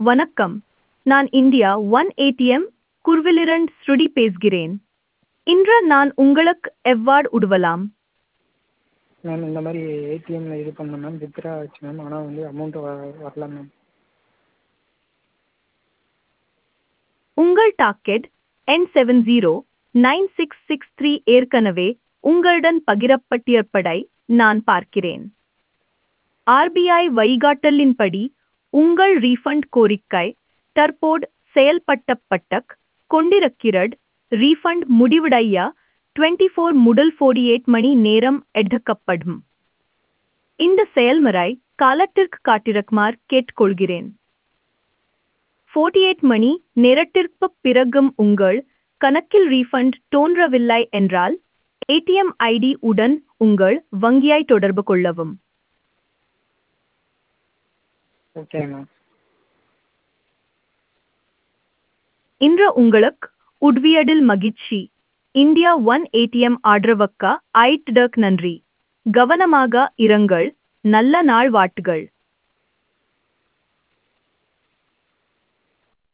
வணக்கம் நான் India one ATM குர்விலிரண்ட் ஸ்ருடி பேசுகிறேன் இன்று நான் உங்களுக்கு எவ்வாறு உதவலாம் மேம் இந்த மாதிரி ஏடிஎம்மில் இது பண்ணேன் மேம் வித்ட்ரா ஆச்சு மேம் ஆனால் வந்து அமௌண்ட்டு வ வரல மேம் உங்கள் டாக்கெட் என் seven zero nine six six three ஏற்கனவே உங்களுடன் பகிரப்பட்டிருப்பதை நான் பார்க்கிறேன் ஆர்பிஐ வழிகாட்டலின்படி உங்கள் ரீஃபண்ட் கோரிக்கை தற்போது செயல்பட்டப்பட்டக் கொண்டிருக்கிறது ரீஃபண்ட் முடிவடைய டுவெண்ட்டி ஃபோர் முதல் ஃபோர்டி எயிட் மணி நேரம் எடுக்கப்படும் இந்த செயல்முறை காலத்திற்கு காட்டிருக்குமாறு கேட்டுக்கொள்கிறேன் ஃபோர்ட்டி எயிட் மணி நேரத்திற்கு பிறகும் உங்கள் கணக்கில் ரீஃபண்ட் தோன்றவில்லை என்றால் ஏடிஎம் ஐடி உடன் உங்கள் வங்கியை தொடர்பு கொள்ளவும் ஓகே மேம் இன்று உங்களுக்கு உட்வியடில் மகிழ்ச்சி இந்தியா ஒன் ஏடிஎம் ஆதரவுக்கு ஐட்டக் நன்றி கவனமாக இருங்கள் நல்ல நாள் வாட்டுகள்